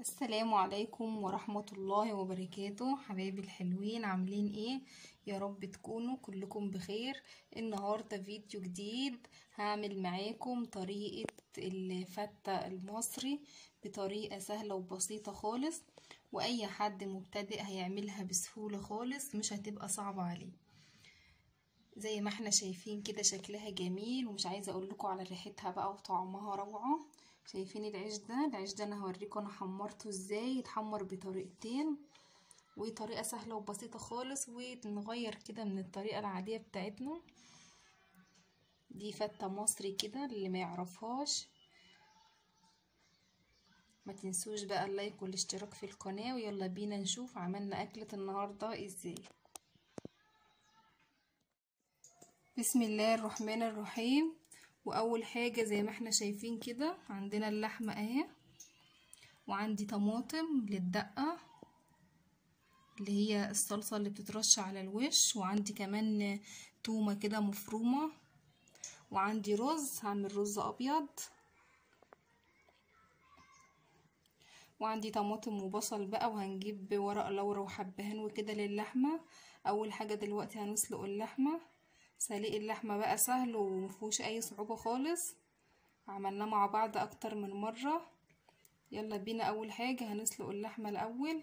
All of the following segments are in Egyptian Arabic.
السلام عليكم ورحمة الله وبركاته حبايبي الحلوين عاملين ايه يا رب تكونوا كلكم بخير النهاردة فيديو جديد هعمل معاكم طريقة الفتة المصري بطريقة سهلة وبسيطة خالص واي حد مبتدئ هيعملها بسهولة خالص مش هتبقى صعبة عليه زي ما احنا شايفين كده شكلها جميل ومش عايزة اقول لكم على ريحتها بقى وطعمها روعة شايفين العيش ده العيش ده انا هوريكم انا حمرته ازاي يتحمر بطريقتين وطريقه سهله وبسيطه خالص ونغير كده من الطريقه العاديه بتاعتنا دي فته مصري كده اللي ما يعرفهاش ما تنسوش بقى اللايك والاشتراك في القناه ويلا بينا نشوف عملنا اكله النهارده ازاي بسم الله الرحمن الرحيم واول حاجه زي ما احنا شايفين كده عندنا اللحمه اهي وعندي طماطم للدقه اللي هي الصلصه اللي بتترش على الوش وعندي كمان تومه كده مفرومه وعندي رز هعمل رز ابيض وعندي طماطم وبصل بقى وهنجيب ورق لورا وحبهان وكده للحمه اول حاجه دلوقتي هنسلق اللحمه سليق اللحمة بقى سهل ومفهوش اي صعوبة خالص عملناه مع بعض اكتر من مرة يلا بينا اول حاجة هنسلق اللحمة الاول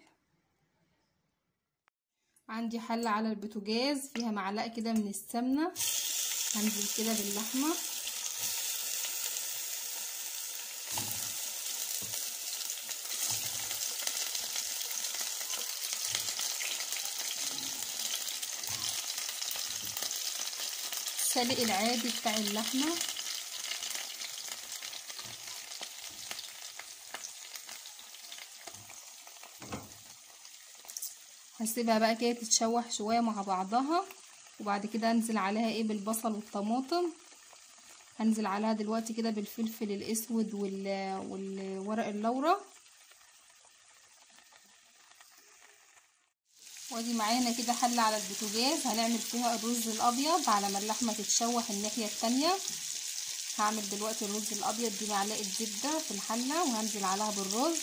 عندي حلة على البوتاجاز فيها معلقة كده من السمنة هنزل كده باللحمة السلق العادي بتاع اللحمة هسيبها بقى كده تتشوح شوية مع بعضها وبعد كده انزل عليها ايه بالبصل والطماطم هنزل عليها دلوقتي كده بالفلفل الاسود وال... والورق اللورا وادي معانا كده حلة على البوتاجاز هنعمل فيها الرز الابيض على ما اللحمة تتشوح الناحية التانية هعمل دلوقتي الرز الابيض دي معلقة زبدة في الحلة وهنزل عليها بالرز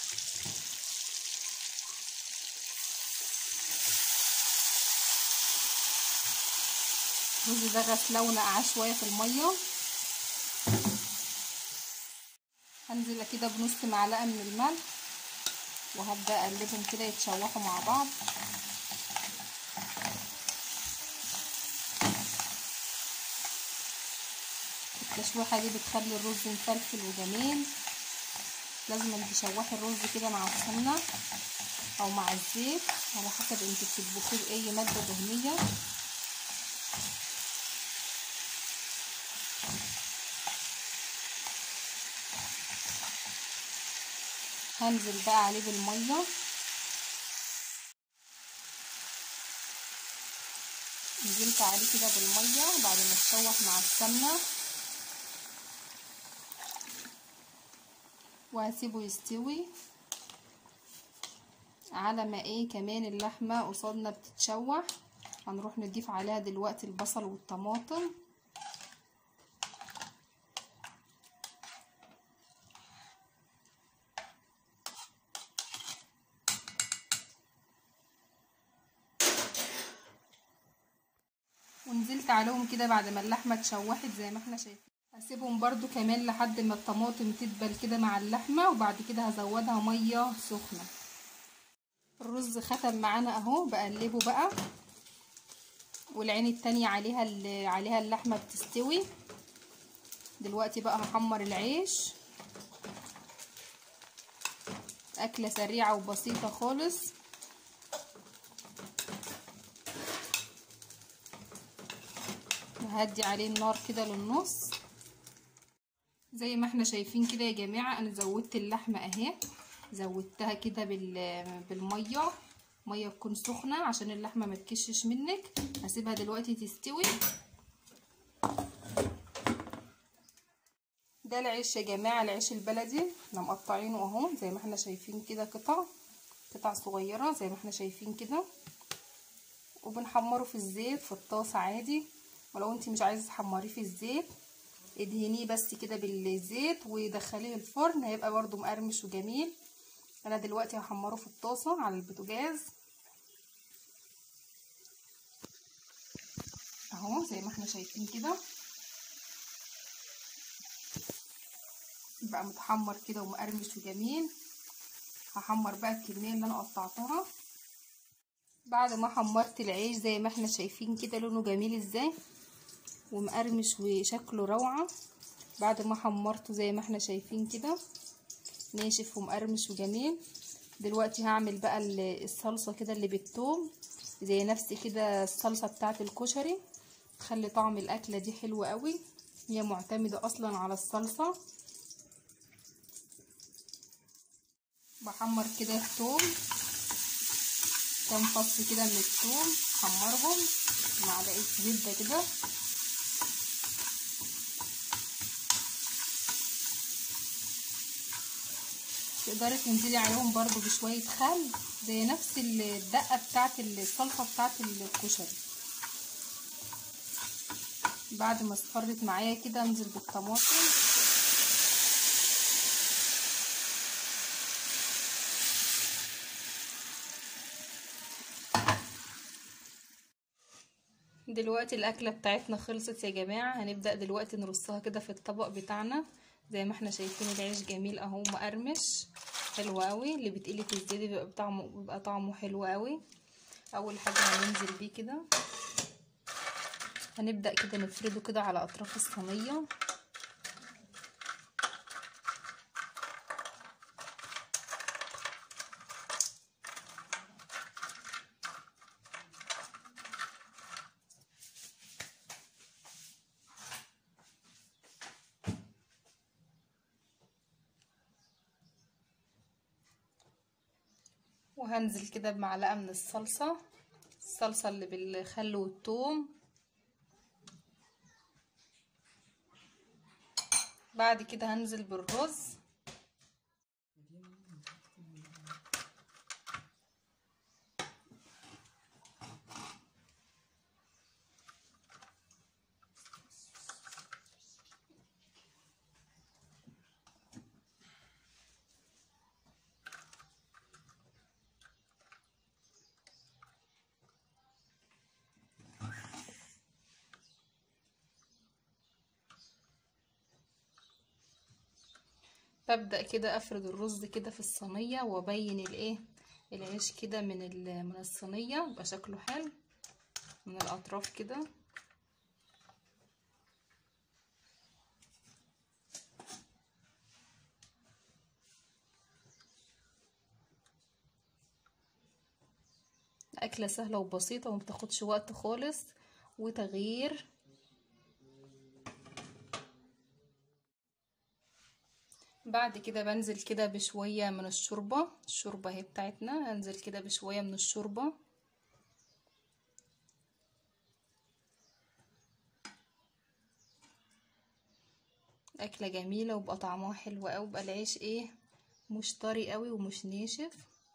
الرز ده غسله ونقعاه شوية في المية هنزل كده بنص معلقة من الملح وهبدأ اقلبهم كده يتشوحوا مع بعض التشويحه دي بتخلي الرز مفلفل وجميل لازم تشوحي الرز كده مع السمنه او مع الزيت على حسب انت بتطبخيه باي ماده دهنيه هنزل بقى عليه بالميه نزلت عليه كده بالميه بعد ما تشوح مع السمنه وهسيبه يستوي على ما ايه كمان اللحمه قصادنا بتتشوح هنروح نضيف عليها دلوقتي البصل والطماطم ونزلت عليهم كده بعد ما اللحمه اتشوحت زي ما احنا شايفين هسيبهم برضو كمان لحد ما الطماطم تدبل كده مع اللحمه وبعد كده هزودها ميه سخنه الرز ختم معانا اهو بقلبه بقى والعين التانية عليها عليها اللحمه بتستوي دلوقتي بقى هحمر العيش اكله سريعه وبسيطه خالص وهدي عليه النار كده للنص زي ما احنا شايفين كده يا جماعة انا زودت اللحمة اهي زودتها كده بالمية مية تكون سخنة عشان اللحمة ما تكشش منك هسيبها دلوقتي تستوي ده العيش يا جماعة العيش البلدي احنا مقطعينه اهو زي ما احنا شايفين كده قطع قطع صغيرة زي ما احنا شايفين كده وبنحمره في الزيت في الطاسة عادي ولو انت مش عايزة تحمريه في الزيت ادهنيه بس كده بالزيت ودخليه الفرن هيبقى برضو مقرمش وجميل انا دلوقتي هحمره في الطاسه على البوتاجاز اهو زي ما احنا شايفين كده بقى متحمر كده ومقرمش وجميل هحمر بقى الكميه اللي انا قطعتها بعد ما حمرت العيش زي ما احنا شايفين كده لونه جميل ازاي ومقرمش وشكله روعه بعد ما حمرته زي ما احنا شايفين كده ناشف ومقرمش وجميل دلوقتي هعمل بقى الصلصه كده اللي بالثوم زي نفس كده الصلصه بتاعه الكشري تخلي طعم الاكله دي حلو قوي هي معتمده اصلا على الصلصه بحمر كده الثوم كام فص كده من الثوم حمرهم معلقه زبده كده تقدري تنزلي عليهم برضو بشويه خل زي نفس الدقه بتاعه الصلصه بتاعه الكشري بعد ما اصفرت معايا كده انزل بالطماطم دلوقتي الاكله بتاعتنا خلصت يا جماعه هنبدا دلوقتي نرصها كده في الطبق بتاعنا زي ما احنا شايفين العيش جميل اهو مقرمش حلو قوي اللي بتقلي في الزيت بيبقى طعمه بيبقى طعمه حلو قوي اول حاجه هننزل بيه كده هنبدا كده نفرده كده على اطراف الصينيه وهنزل كده بمعلقه من الصلصه الصلصه اللي بالخل والثوم بعد كده هنزل بالرز ببدأ كده افرد الرز كده في الصينية وابين الايه العيش كده من من الصينية يبقى شكله حلو من الاطراف كده اكلة سهلة وبسيطة ومبتاخدش وقت خالص وتغيير بعد كده بنزل كده بشوية من الشوربة الشوربة اهي بتاعتنا هنزل كده بشوية من الشوربة أكلة جميلة وبقى طعمها حلو أوي وبقى العيش ايه مش طري أوي ومش ناشف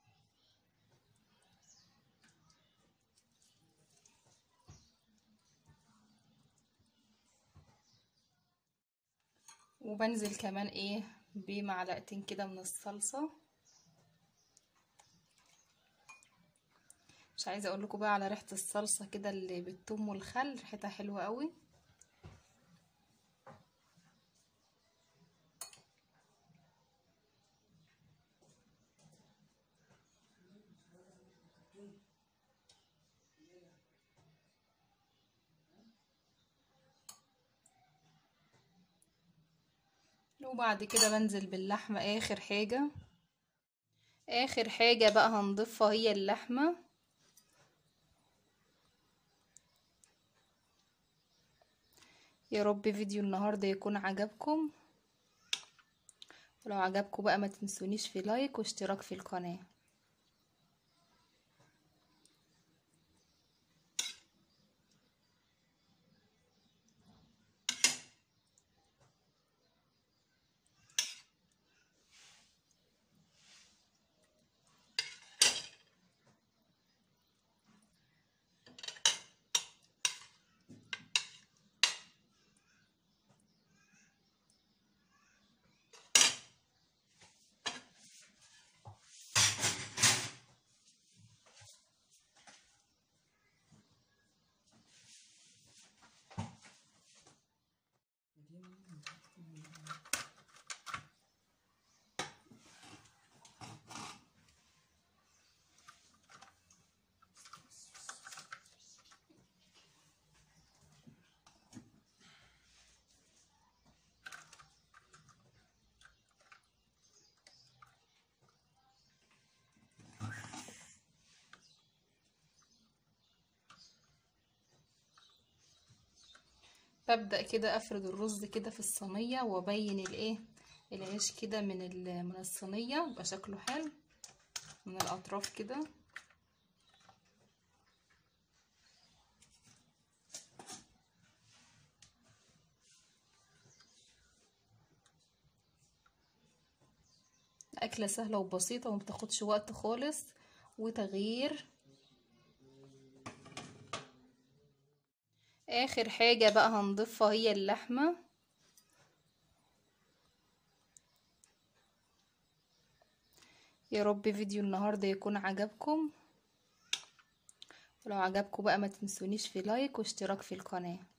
وبنزل كمان ايه بمعلقتين كده من الصلصة مش عايزه اقول لكم بقى على ريحه الصلصه كده اللي بالثوم والخل ريحتها حلوه قوي وبعد كده بنزل باللحمة اخر حاجة اخر حاجة بقى هنضيفها هي اللحمة يا رب فيديو النهاردة يكون عجبكم ولو عجبكم بقى ما تنسونيش في لايك واشتراك في القناة ببدأ كده افرد الرز كده في الصينية وابين الايه العيش كده من من الصينية يبقى شكله حلو من الاطراف كده أكلة سهلة وبسيطة ومتاخدش وقت خالص وتغيير آخر حاجة بقى هنضيفها هي اللحمة يا رب فيديو النهاردة يكون عجبكم ولو عجبكم بقى ما تنسونيش في لايك واشتراك في القناة